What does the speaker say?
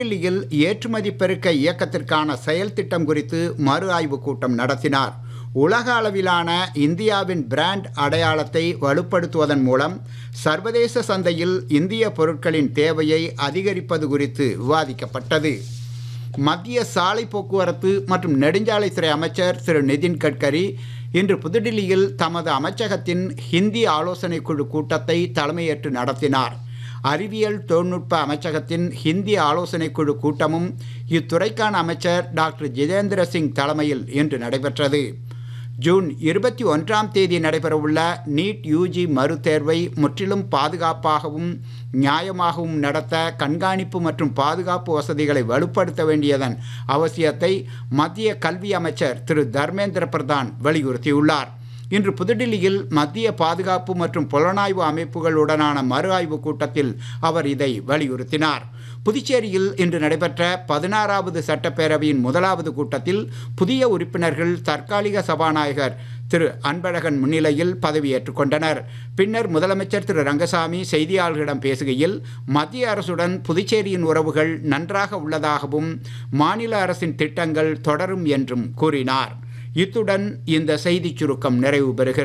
புதுடில்லியில் ஏற்றுமதி பெருக்க இயக்கத்திற்கான செயல் திட்டம் குறித்து மறு ஆய்வு கூட்டம் நடத்தினார் உலக அளவிலான இந்தியாவின் பிராண்ட் அடையாளத்தை வலுப்படுத்துவதன் மூலம் சர்வதேச சந்தையில் இந்திய பொருட்களின் தேவையை அதிகரிப்பது குறித்து விவாதிக்கப்பட்டது மத்திய சாலை போக்குவரத்து மற்றும் நெடுஞ்சாலைத்துறை அமைச்சர் திரு நிதின் கட்கரி இன்று புதுடில்லியில் தமது அமைச்சகத்தின் ஹிந்தி ஆலோசனைக் குழு கூட்டத்தை தலைமையேற்று நடத்தினார் அறிவியல் தொழில்நுட்ப அமைச்சகத்தின் ஹிந்தி ஆலோசனைக் குழு கூட்டமும் இத்துறைக்கான அமைச்சர் டாக்டர் ஜிதேந்திர சிங் தலைமையில் இன்று நடைபெற்றது ஜூன் இருபத்தி ஒன்றாம் தேதி நடைபெறவுள்ள நீட் யூஜி மறுதேர்வை முற்றிலும் பாதுகாப்பாகவும் நியாயமாகவும் நடத்த கண்காணிப்பு மற்றும் பாதுகாப்பு வசதிகளை வலுப்படுத்த வேண்டியதன் அவசியத்தை மத்திய கல்வி அமைச்சர் திரு தர்மேந்திர பிரதான் வலியுறுத்தியுள்ளார் இன்று புதுடில்லியில் மத்திய பாதுகாப்பு மற்றும் புலனாய்வு அமைப்புகளுடனான மறு ஆய்வு கூட்டத்தில் அவர் இதை வலியுறுத்தினார் புதுச்சேரியில் இன்று நடைபெற்ற பதினாறாவது சட்டப்பேரவையின் முதலாவது கூட்டத்தில் புதிய உறுப்பினர்கள் தற்காலிக சபாநாயகர் திரு அன்பழகன் முன்னிலையில் பதவியேற்றுக் கொண்டனர் பின்னர் முதலமைச்சர் திரு ரங்கசாமி செய்தியாளர்களிடம் பேசுகையில் மத்திய அரசுடன் புதுச்சேரியின் உறவுகள் நன்றாக உள்ளதாகவும் மாநில அரசின் திட்டங்கள் தொடரும் என்றும் கூறினார் இத்துடன் இந்த செய்திச் சுருக்கம் நிறைவு பெறுகிறது